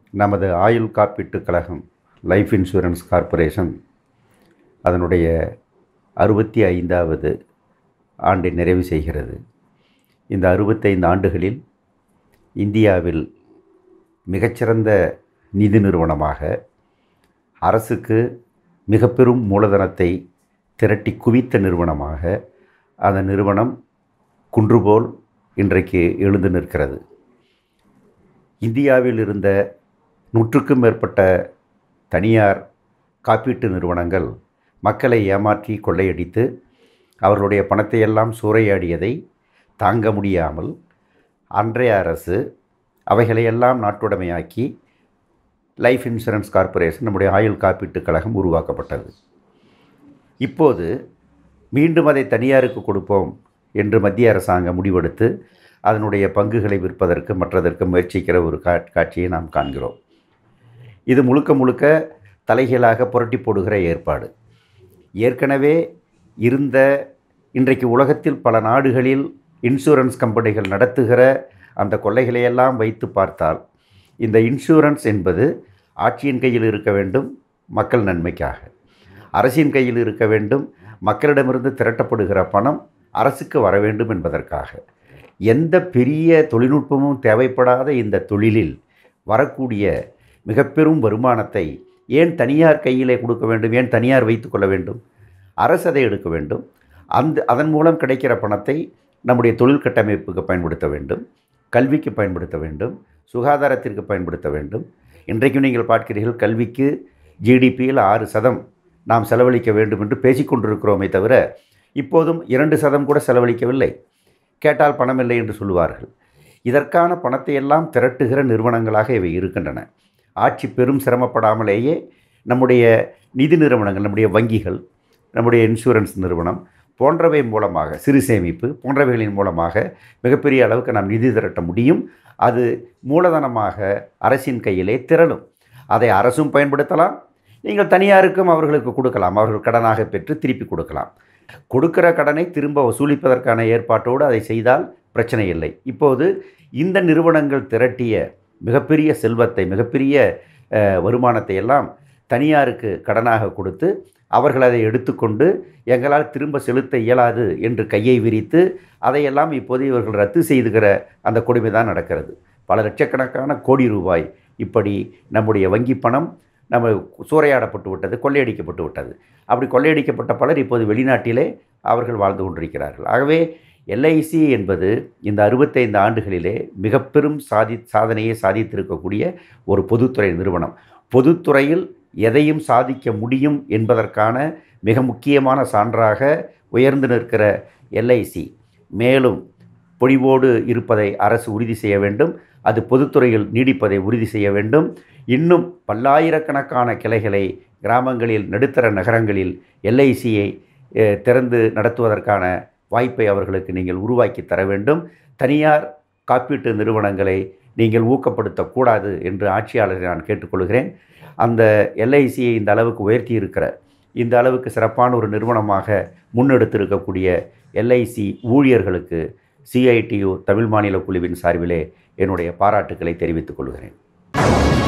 நமது ஆயுள் காப்பீட்டுக் கழகம் லைஃப் இன்சூரன்ஸ் கார்ப்பரேஷன் அதனுடைய அறுபத்தி ஐந்தாவது ஆண்டை நிறைவு செய்கிறது இந்த அறுபத்தைந்து ஆண்டுகளில் இந்தியாவில் மிகச்சிறந்த நிதி நிறுவனமாக அரசுக்கு மிக பெரும் மூலதனத்தை திரட்டி குவித்த நிறுவனமாக அந்த நிறுவனம் குன்றுபோல் இன்றைக்கு எழுந்து நிற்கிறது இந்தியாவில் இருந்த நூற்றுக்கும் மேற்பட்ட தனியார் காப்பீட்டு நிறுவனங்கள் மக்களை ஏமாற்றி கொள்ளையடித்து அவர்களுடைய பணத்தை எல்லாம் சூறையாடியதை தாங்க முடியாமல் அன்றைய அரசு அவைகளையெல்லாம் நாட்டுடைமையாக்கி லைஃப் இன்சூரன்ஸ் கார்ப்பரேஷன் நம்முடைய ஆயுள் காப்பீட்டுக் கழகம் உருவாக்கப்பட்டது இப்போது மீண்டும் அதை தனியாருக்கு கொடுப்போம் என்று மத்திய அரசாங்கம் முடிவெடுத்து அதனுடைய பங்குகளை விற்பதற்கு மற்றதற்கு முயற்சிக்கிற ஒரு கா காட்சியை நாம் காண்கிறோம் இது முழுக்க முழுக்க தலைகீழாக புரட்டி போடுகிற ஏற்பாடு ஏற்கனவே இருந்த இன்றைக்கு உலகத்தில் பல நாடுகளில் இன்சூரன்ஸ் கம்பெனிகள் நடத்துகிற அந்த கொள்ளைகளையெல்லாம் வைத்து பார்த்தால் இந்த இன்சூரன்ஸ் என்பது ஆட்சியின் கையில் இருக்க வேண்டும் மக்கள் நன்மைக்காக அரசின் கையில் இருக்க வேண்டும் மக்களிடமிருந்து திரட்டப்படுகிற பணம் அரசுக்கு வர வேண்டும் என்பதற்காக எந்த பெரிய தொழில்நுட்பமும் தேவைப்படாத இந்த தொழிலில் வரக்கூடிய மிக பெரும் வருமானத்தை ஏன் தனியார் கையிலே கொடுக்க வேண்டும் ஏன் தனியார் வைத்துக்கொள்ள வேண்டும் அரசு அதை எடுக்க வேண்டும் அந்த அதன் மூலம் கிடைக்கிற பணத்தை நம்முடைய தொழில் கட்டமைப்புக்கு பயன்படுத்த வேண்டும் கல்விக்கு பயன்படுத்த வேண்டும் சுகாதாரத்திற்கு பயன்படுத்த வேண்டும் இன்றைக்கும் நீங்கள் பார்க்கிறீர்கள் கல்விக்கு ஜிடிபியில் ஆறு சதம் நாம் செலவழிக்க வேண்டும் என்று பேசிக்கொண்டிருக்கிறோமே தவிர இப்போதும் இரண்டு சதம் கூட செலவழிக்கவில்லை கேட்டால் பணம் இல்லை என்று சொல்லுவார்கள் இதற்கான பணத்தை எல்லாம் திரட்டுகிற நிறுவனங்களாக இவை இருக்கின்றன ஆட்சி பெரும் சிரமப்படாமலேயே நம்முடைய நிதி நிறுவனங்கள் நம்முடைய வங்கிகள் நம்முடைய இன்சூரன்ஸ் நிறுவனம் போன்றவை மூலமாக சிறு சேமிப்பு போன்றவைகளின் மூலமாக மிகப்பெரிய அளவுக்கு நாம் நிதி திரட்ட முடியும் அது மூலதனமாக அரசின் கையிலே திரளும் அதை அரசும் பயன்படுத்தலாம் நீங்கள் தனியாருக்கும் அவர்களுக்கு கொடுக்கலாம் அவர்கள் கடனாக பெற்று திருப்பி கொடுக்கலாம் கொடுக்கிற கடனை திரும்ப வசூலிப்பதற்கான ஏற்பாட்டோடு அதை செய்தால் பிரச்சனை இல்லை இப்போது இந்த நிறுவனங்கள் திரட்டிய மிகப்பெரிய செல்வத்தை மிகப்பெரிய அஹ், வருமானத்தை எல்லாம் தனியாருக்கு கடனாக கொடுத்து அவர்கள் அதை எடுத்துக்கொண்டு எங்களால் திரும்ப செலுத்த இயலாது என்று கையை விரித்து அதையெல்லாம் இப்போது இவர்கள் ரத்து செய்துகிற அந்த கொடுமை தான் நடக்கிறது பல லட்சக்கணக்கான கோடி ரூபாய் இப்படி நம்முடைய வங்கி பணம் நம்ம சூறையாடப்பட்டு விட்டது கொள்ளையடிக்கப்பட்டு விட்டது அப்படி கொள்ளையடிக்கப்பட்ட பலர் இப்போது வெளிநாட்டிலே அவர்கள் வாழ்ந்து கொண்டிருக்கிறார்கள் ஆகவே எல்ஐசி என்பது இந்த அறுபத்தைந்து ஆண்டுகளிலே மிக பெரும் சாதி சாதனையை சாதித்திருக்கக்கூடிய ஒரு பொதுத்துறை நிறுவனம் பொதுத்துறையில் எதையும் சாதிக்க முடியும் என்பதற்கான மிக முக்கியமான சான்றாக உயர்ந்து நிற்கிற எல்ஐசி மேலும் பொழிவோடு இருப்பதை அரசு உறுதி செய்ய வேண்டும் அது பொதுத்துறையில் நீடிப்பதை உறுதி செய்ய வேண்டும் இன்னும் பல்லாயிரக்கணக்கான கிளைகளை கிராமங்களில் நடுத்தர நகரங்களில் எல்ஐசியை திறந்து நடத்துவதற்கான வாய்ப்பை அவர்களுக்கு நீங்கள் உருவாக்கி தர வேண்டும் தனியார் காப்பீட்டு நிறுவனங்களை நீங்கள் ஊக்கப்படுத்தக்கூடாது என்று ஆட்சியாளரை நான் கேட்டுக்கொள்கிறேன் அந்த எல்ஐசியை இந்த அளவுக்கு உயர்த்தி இருக்கிற இந்த அளவுக்கு சிறப்பான ஒரு நிறுவனமாக முன்னெடுத்திருக்கக்கூடிய எல்ஐசி ஊழியர்களுக்கு சிஐடியு தமிழ் மாநில குழுவின் சார்பிலே என்னுடைய பாராட்டுக்களை தெரிவித்துக் கொள்கிறேன்